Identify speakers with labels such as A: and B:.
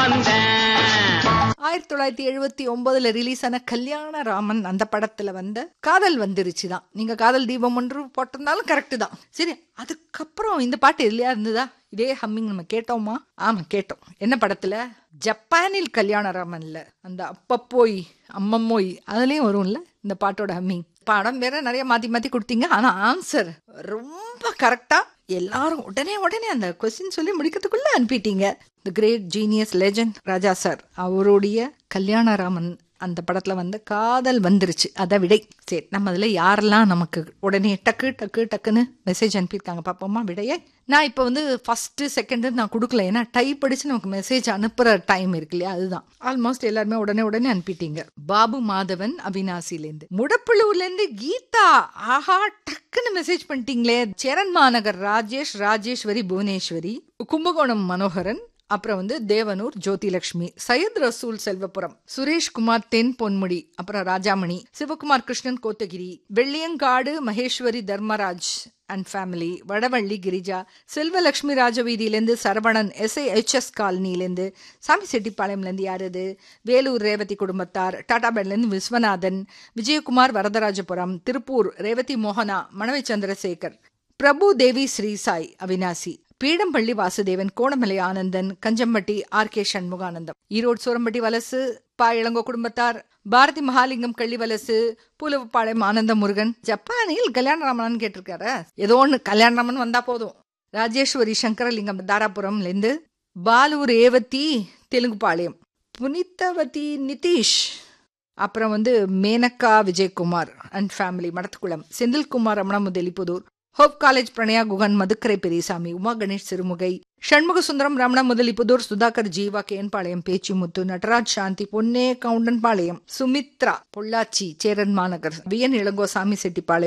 A: வந்தேன்
B: ஆயிரத்தி தொள்ளாயிரத்தி எழுபத்தி ஒன்பதுல ரிலீஸ் ஆன கல்யாண ராமன் அந்த படத்துல வந்த காதல் வந்துருச்சு தான் நீங்க காதல் தீபம் ஒன்று போட்டிருந்தாலும் கரெக்ட் தான் சரி அதுக்கப்புறம் இந்த பாட்டு எதுலையா இருந்ததா இதே ஹம்மிங் நம்ம கேட்டோமா ஆமா கேட்டோம் என்ன படத்துல ஜப்பானில் கல்யாண ராமன்ல அந்த அப்பப்போய் அம்மம்மோய் அதுலயும் வரும்ல இந்த பாட்டோட ஹம்மிங் படம் வேற நிறைய மாத்தி மாத்தி கொடுத்தீங்க ஆனா ஆன்சர் ரொம்ப கரெக்டா எல்லாரும் உடனே உடனே அந்த கொஸ்டின் சொல்லி முடிக்கிறதுக்குள்ள அனுப்பிட்டீங்க the great genius legend Raja sir அவருடைய கல்யாணராமன் அந்த படத்துல வந்து காதல் வந்துருச்சு அத விடை சரி நம்ம அதுல யாரெல்லாம் நமக்கு உடனே டக்கு டக்கு டக்குன்னு மெசேஜ் அனுப்பியிருக்காங்க பாப்போமா விடையை நான் இப்போ வந்து ஃபர்ஸ்ட் செகண்ட் நான் கொடுக்கல ஏன்னா டைப் அடிச்சு நமக்கு மெசேஜ் அனுப்புற டைம் இருக்கு இல்லையா அதுதான் ஆல்மோஸ்ட் எல்லாருமே உடனே உடனே அனுப்பிட்டீங்க பாபு மாதவன் அவினாசிலேருந்து முடப்புலூர்ல இருந்து கீதா ஆஹா டக்குன்னு மெசேஜ் பண்ணிட்டீங்களே சேரன் மாநகர் ராஜேஷ் ராஜேஸ்வரி புவனேஸ்வரி கும்பகோணம் மனோகரன் அப்புறம் வந்து தேவனூர் ஜோதிலட்சுமி சையத் ரசூல் செல்வபுரம் சுரேஷ்குமார் தென் பொன்முடி அப்புறம் ராஜாமணி சிவகுமார் கிருஷ்ணன் கோத்தகிரி வெள்ளியங்காடு மகேஸ்வரி தர்மராஜ் அண்ட் ஃபேமிலி வடவள்ளி கிரிஜா செல்வலட்சுமி ராஜவீதியிலேருந்து சரவணன் எஸ்ஐஹெச்எஸ் காலனிலேருந்து சாமி செட்டிப்பாளையம்லேருந்து யார் இது வேலூர் ரேவதி குடும்பத்தார் டாடாபேட்லேருந்து விஸ்வநாதன் விஜயகுமார் வரதராஜபுரம் திருப்பூர் ரேவதி மோகனா மணவை சந்திரசேகர் பிரபு தேவி ஸ்ரீசாய் அவினாசி பீடம்பள்ளி வாசுதேவன் கோணமலை ஆனந்தன் கஞ்சம்பட்டி ஆர் கே சண்முகானந்தம் ஈரோடு சூரம்பட்டி வலசு பா இளங்கோ குடும்பத்தார் பாரதி மகாலிங்கம் கள்ளி வலசு பூலவப்பாளையம் ஆனந்த முருகன் ஜப்பானில் கல்யாணராமன் கேட்டிருக்காரு ஏதோ ஒன்று கல்யாணராமன் வந்தா போதும் ராஜேஸ்வரி சங்கரலிங்கம் தாராபுரம்ல இருந்து பாலு ரேவதி தெலுங்குபாளையம் புனிதவதி நிதிஷ் அப்புறம் வந்து Menaka Vijayakumar and family Madathukulam Senthilkumar Ramanamuthalipudur Hope College Pranaya Guhan Madukkarai Periyasamy Uma Ganesh Sirumugai Shanmuga Sundaram Ramana Muthalipudur Sudhakar Jeeva Kenpalayam Pechimuthu Natraj Shanthi Ponne Goundan பாளையம் சுமித்ரா பொள்ளாச்சி சேரன் மாநகர் வியன் இளங்கோசாமி செட்டிப்பாளையம்